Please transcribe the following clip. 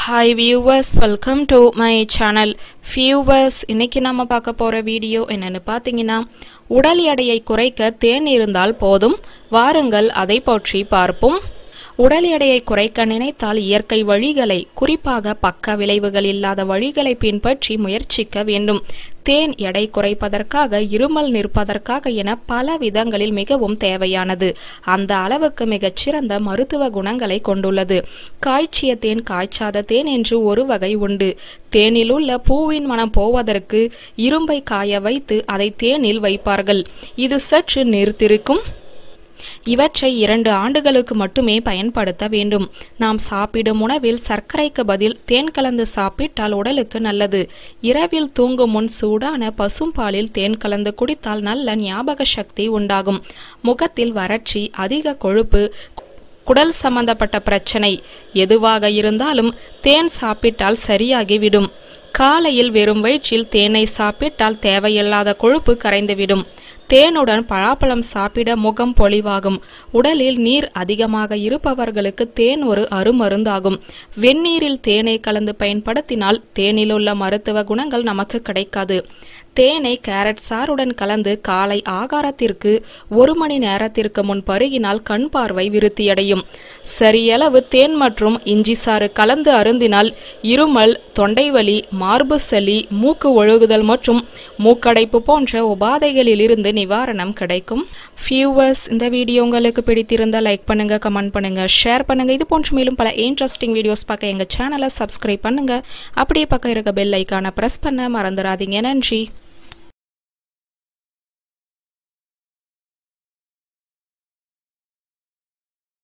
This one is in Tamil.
hi viewers welcome to my channel viewers இன்னைக்கு நம்ம பார்க்க போகிற வீடியோ என்னன்னு பார்த்தீங்கன்னா உடல் எடையை குறைக்க தேன் இருந்தால் போதும் வாருங்கள் அதை பற்றி பார்ப்போம் உடல் எடையை குறைக்க நினைத்தால் இயற்கை வழிகளை குறிப்பாக பக்க விளைவுகள் இல்லாத வழிகளை பின்பற்றி முயற்சிக்க வேண்டும் தேன் எடை குறைப்பதற்காக இருமல் நிற்பதற்காக என பல விதங்களில் மிகவும் தேவையானது அந்த அளவுக்கு மிகச்சிறந்த மருத்துவ குணங்களை கொண்டுள்ளது காய்ச்சிய தேன் காய்ச்சாத தேன் என்று ஒரு வகை உண்டு தேனில் உள்ள பூவின் மனம் போவதற்கு இரும்பை காய வைத்து அதை தேனில் வைப்பார்கள் இது சற்று நீர்த்திருக்கும் இவற்றை இரண்டு ஆண்டுகளுக்கு மட்டுமே பயன்படுத்த வேண்டும் நாம் சாப்பிடும் உணவில் சர்க்கரைக்கு பதில் தேன் கலந்து சாப்பிட்டால் உடலுக்கு நல்லது இரவில் தூங்கும் முன் சூடான பசும்பாலில் தேன் கலந்து குடித்தால் நல்ல ஞாபக சக்தி உண்டாகும் முகத்தில் வறட்சி அதிக கொழுப்பு குடல் சம்பந்தப்பட்ட பிரச்சனை எதுவாக இருந்தாலும் தேன் சாப்பிட்டால் சரியாகிவிடும் காலையில் வெறும் வயிற்றில் தேனை சாப்பிட்டால் தேவையில்லாத கொழுப்பு கரைந்துவிடும் தேனுடன் பழாப்பழம் சாப்பிட முகம் பொலிவாகும் உடலில் நீர் அதிகமாக இருப்பவர்களுக்கு தேன் ஒரு அருமருந்தாகும் வெந்நீரில் தேனை கலந்து பயன்படுத்தினால் தேனில் உள்ள மருத்துவ குணங்கள் நமக்கு கிடைக்காது தேனை கேரட் சாறுடன் கலந்து காலை ஆகாரத்திற்கு ஒரு மணி நேரத்திற்கு முன் பருகினால் கண் பார்வை விருத்தியடையும் சரியளவு தேன் மற்றும் இஞ்சி சாறு கலந்து அருந்தினால் இருமல் தொண்டைவலி மார்பு சளி மூக்கு ஒழுகுதல் மற்றும் மூக்கடைப்பு போன்ற உபாதைகளில் இருந்து நிவாரணம் கிடைக்கும் ஃபியூவர்ஸ் இந்த வீடியோ உங்களுக்கு பிடித்திருந்தால் லைக் பண்ணுங்க கமெண்ட் பண்ணுங்க ஷேர் பண்ணுங்க இது போன்ற மேலும் பல இன்ட்ரெஸ்டிங் வீடியோஸ் பார்க்க எங்க சேனலை சப்ஸ்கிரைப் பண்ணுங்க அப்படியே பக்கம் இருக்க பெல் ஐக்கான பிரஸ் பண்ண மறந்துடாதீங்க நன்றி